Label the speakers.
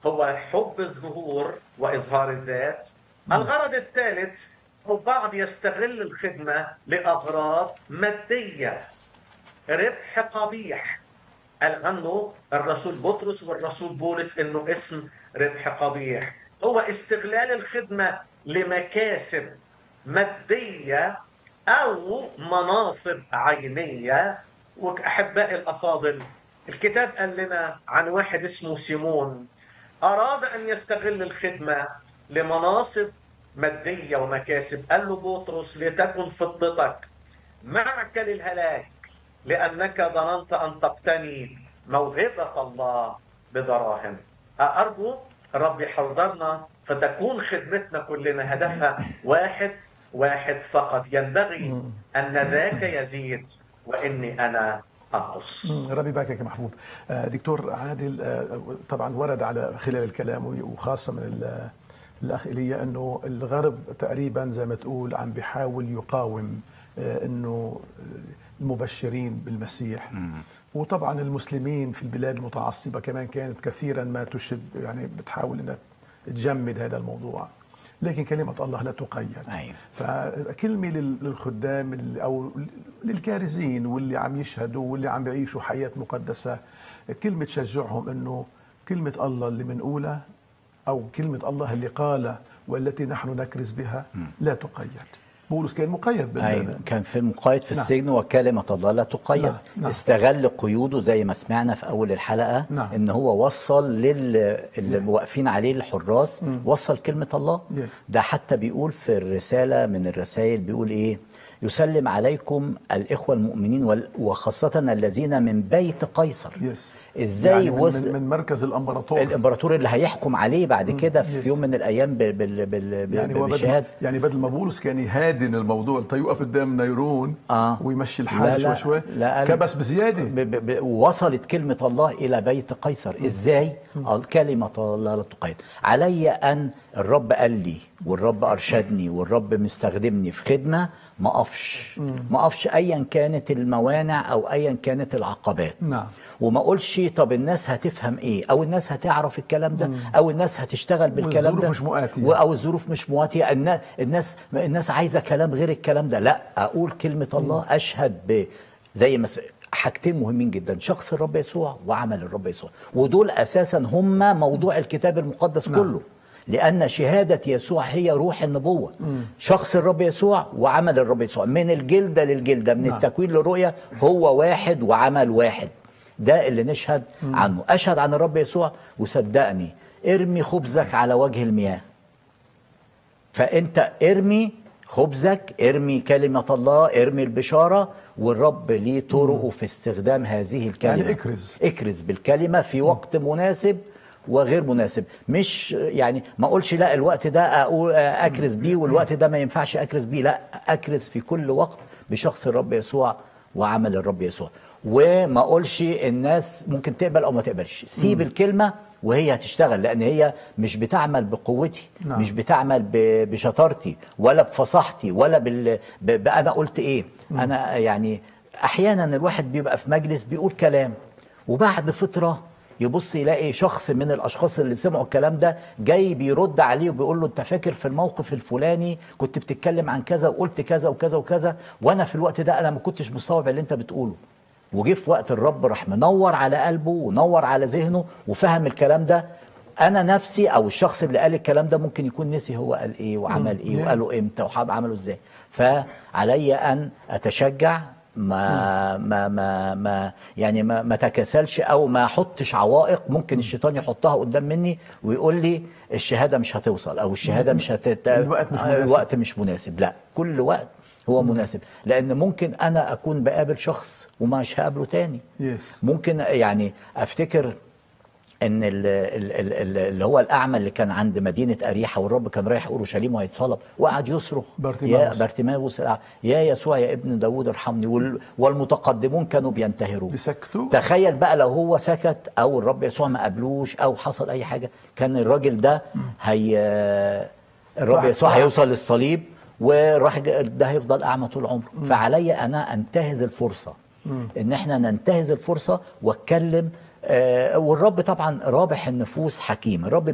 Speaker 1: هو حب الظهور واظهار الذات الغرض الثالث هو بعض يستغل الخدمه لاغراض ماديه ربح قبيح قال عنه الرسول بطرس والرسول بولس انه اسم ربح قبيح هو استغلال الخدمه لمكاسب ماديه او مناصب عينيه واحبائي الافاضل الكتاب قال لنا عن واحد اسمه سيمون اراد ان يستغل الخدمه لمناصب ماديه ومكاسب قال له بطرس لتكن فضتك معك للهلاك لانك ظننت ان تقتني موهبه الله بدراهم ارجو رب يحضرنا فتكون خدمتنا كلنا هدفها واحد واحد فقط ينبغي ان ذاك يزيد واني انا انقص
Speaker 2: ربي يباركك يا محمود آه، دكتور عادل آه، طبعا ورد على خلال الكلام وخاصه من ال- الاخ ايليا انه الغرب تقريبا زي ما تقول عم بيحاول يقاوم آه، انه المبشرين بالمسيح وطبعا المسلمين في البلاد المتعصبه كمان كانت كثيرا ما تشد يعني بتحاول انها تجمد هذا الموضوع لكن كلمه الله لا تقيد
Speaker 3: أيوة.
Speaker 2: فكلمة لل- للخدام ال- أو للكارزين واللي عم يشهدوا واللي عم يعيشوا حياة مقدسة كلمة تشجعهم أنه كلمة الله اللي بنقولها أو كلمة الله اللي قال والتي نحن نكرز بها لا تقيد بولس كان مقيد بال
Speaker 3: ايوه كان في مقيد في
Speaker 2: نعم.
Speaker 3: السجن وكلمه الله لا تقيد
Speaker 2: نعم، نعم.
Speaker 3: استغل قيوده زي ما سمعنا في اول الحلقه
Speaker 2: نعم.
Speaker 3: ان هو وصل لل اللي واقفين عليه الحراس وصل كلمه الله
Speaker 2: Yeah.
Speaker 3: ده حتى بيقول في الرساله من الرسائل بيقول ايه يسلم عليكم الاخوه المؤمنين وال- وخاصه الذين من بيت قيصر
Speaker 2: يس
Speaker 3: ازاي
Speaker 2: يعني من,
Speaker 3: وصل
Speaker 2: من, من مركز الامبراطور
Speaker 3: الامبراطور اللي هيحكم عليه بعد كده في
Speaker 2: Yes.
Speaker 3: يوم من الايام بال بال بال
Speaker 2: يعني هو بدل
Speaker 3: بشهاده
Speaker 2: يعني بدل ما بولس كان يهادن الموضوع طيب يوقف قدام نيرون
Speaker 3: آه.
Speaker 2: ويمشي
Speaker 3: لا،
Speaker 2: الحال
Speaker 3: لا،
Speaker 2: شوي شوي
Speaker 3: لا، قال-
Speaker 2: كبس بزياده
Speaker 3: ب- ب- ب- وصلت كلمة الله إلى بيت قيصر إزاي؟ قال كلمة الله لا تقيد علي أن الرب قال لي والرب أرشدني والرب مستخدمني في خدمة ما أقفش ما أقفش أيا كانت الموانع أو أيا كانت العقبات
Speaker 2: نعم.
Speaker 3: وما اقولش طب الناس هتفهم ايه او الناس هتعرف الكلام ده او الناس هتشتغل بالكلام
Speaker 2: والظروف
Speaker 3: ده
Speaker 2: مش مواتية.
Speaker 3: و- او الظروف مش مواتيه النا- الناس الناس عايزه كلام غير الكلام ده لا اقول كلمه الله اشهد ب زي ما س- حاجتين مهمين جدا شخص الرب يسوع وعمل الرب يسوع ودول اساسا هم موضوع الكتاب المقدس
Speaker 2: نعم.
Speaker 3: كله لأن شهادة يسوع هي روح النبوة شخص الرب يسوع وعمل الرب يسوع من الجلدة للجلدة من
Speaker 2: نعم.
Speaker 3: التكوين للرؤية هو واحد وعمل واحد ده اللي نشهد عنه أشهد عن الرب يسوع وصدقني ارمي خبزك على وجه المياه فانت ارمي خبزك ارمي كلمة الله ارمي البشارة والرب ليه طرقه في استخدام هذه الكلمة
Speaker 2: يعني اكرز.
Speaker 3: اكرز بالكلمة في وقت مناسب وغير مناسب مش يعني ما اقولش لا الوقت ده اقول اكرز بيه والوقت ده ما ينفعش اكرز بيه لا اكرز في كل وقت بشخص الرب يسوع وعمل الرب يسوع وما اقولش الناس ممكن تقبل او ما تقبلش سيب الكلمه وهي هتشتغل لان هي مش بتعمل بقوتي
Speaker 2: نعم.
Speaker 3: مش بتعمل ب- بشطارتي ولا بفصاحتي ولا بال ب... ب... انا قلت ايه انا يعني احيانا الواحد بيبقى في مجلس بيقول كلام وبعد فتره يبص يلاقي شخص من الاشخاص اللي سمعوا الكلام ده جاي بيرد عليه وبيقول له انت فاكر في الموقف الفلاني كنت بتتكلم عن كذا وقلت كذا وكذا وكذا وانا في الوقت ده انا ما كنتش مستوعب اللي انت بتقوله وجه في وقت الرب راح منور على قلبه ونور على ذهنه وفهم الكلام ده انا نفسي او الشخص اللي قال الكلام ده ممكن يكون نسي هو قال ايه وعمل ايه
Speaker 2: yeah.
Speaker 3: وقاله امتى وحاب عمله ازاي فعلي ان اتشجع ما ما ما ما يعني ما ما تكاسلش او ما احطش عوائق ممكن الشيطان يحطها قدام مني ويقول لي الشهاده مش هتوصل او الشهاده مش هتت...
Speaker 2: الوقت مش مناسب.
Speaker 3: الوقت مش مناسب لا كل وقت هو مناسب لان ممكن انا اكون بقابل شخص ومش هقابله تاني
Speaker 2: يس
Speaker 3: ممكن يعني افتكر ان ال- ال- ال- ال- اللي هو الاعمى اللي كان عند مدينه اريحه والرب كان رايح اورشليم وهيتصلب وقعد يصرخ
Speaker 2: بارتيماوس.
Speaker 3: يا بارتيماوس الأعمى، يا يسوع يا ابن داوود ارحمني وال- والمتقدمون كانوا بينتهروا
Speaker 2: بيسكتوا
Speaker 3: تخيل بقى لو هو سكت او الرب يسوع ما قابلوش او حصل اي حاجه كان الراجل ده هي الرب
Speaker 2: صح،
Speaker 3: يسوع
Speaker 2: صح.
Speaker 3: هيوصل للصليب والراجل ده هيفضل اعمى طول عمره فعلي انا انتهز الفرصه ان احنا ننتهز الفرصه واتكلم آه والرب طبعا رابح النفوس حكيم الرب